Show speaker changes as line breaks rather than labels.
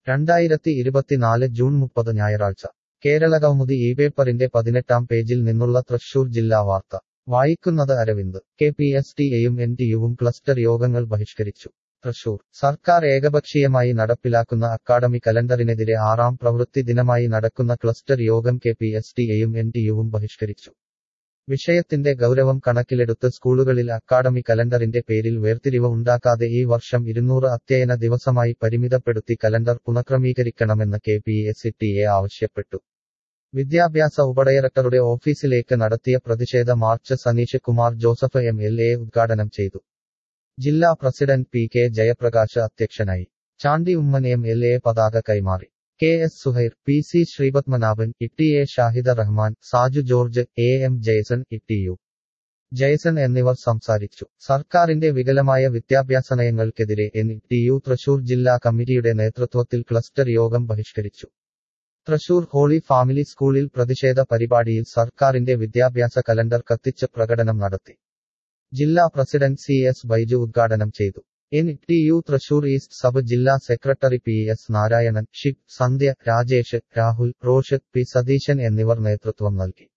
രണ്ടായിരത്തി ഇരുപത്തിനാല് ജൂൺ മുപ്പത് ഞായറാഴ്ച കേരളകൗമുദി ഈ പേപ്പറിന്റെ പതിനെട്ടാം പേജിൽ നിന്നുള്ള തൃശൂർ ജില്ലാ വാർത്ത വായിക്കുന്നത് Aravind K P S T എയും എൻ ടി യുവും ക്ലസ്റ്റർ യോഗങ്ങൾ ബഹിഷ്കരിച്ചു തൃശൂർ സർക്കാർ ഏകപക്ഷീയമായി നടപ്പിലാക്കുന്ന അക്കാഡമി കലണ്ടറിനെതിരെ ആറാം പ്രവൃത്തി ദിനമായി നടക്കുന്ന ക്ലസ്റ്റർ യോഗം കെ പി എസ് ടി എയും എൻ ടി യുവും ബഹിഷ്കരിച്ചു വിഷയത്തിന്റെ ഗൗരവം കണക്കിലെടുത്ത് സ്കൂളുകളിൽ അക്കാഡമി കലണ്ടറിന്റെ പേരിൽ വേർതിരിവ് ഉണ്ടാക്കാതെ ഈ വർഷം ഇരുന്നൂറ് അധ്യയന ദിവസമായി പരിമിതപ്പെടുത്തി കലണ്ടർ പുനഃക്രമീകരിക്കണമെന്ന് K P S T A ആവശ്യപ്പെട്ടു വിദ്യാഭ്യാസ ഉപഡയറക്ടറുടെ ഓഫീസിലേക്ക് നടത്തിയ പ്രതിഷേധ march Saneesh Kumar Joseph M L A ഉദ്ഘാടനം ചെയ്തു ജില്ലാ പ്രസിഡന്റ് പി കെ ജയപ്രകാശ് അധ്യക്ഷനായി Chandy Oommen M L A പതാക കൈമാറി K S Suhair P C Sreepadmanabhan Itty A Shahida Rahman Saju George A M Jaison Itty U Jaison എന്നിവർ സംസാരിച്ചു സർക്കാരിന്റെ വികലമായ വിദ്യാഭ്യാസ നയങ്ങൾക്കെതിരെ എൻ ടി യു തൃശൂർ ജില്ലാ കമ്മിറ്റിയുടെ നേതൃത്വത്തിൽ ക്ലസ്റ്റർ യോഗം ബഹിഷ്കരിച്ചു തൃശൂർ ഹോളി ഫാമിലി സ്കൂളിൽ പ്രതിഷേധ പരിപാടിയിൽ സർക്കാരിന്റെ വിദ്യാഭ്യാസ കലണ്ടർ കത്തിച്ച് പ്രകടനം നടത്തി ജില്ലാ പ്രസിഡന്റ് സി എസ് ബൈജു ഉദ്ഘാടനം ചെയ്തു N T U Thrissur east sub ജില്ലാ secretary P S Narayanan Shib Sandhya Rajesh Rahul Rosh P Satheesan എന്നിവർ നേതൃത്വം നൽകി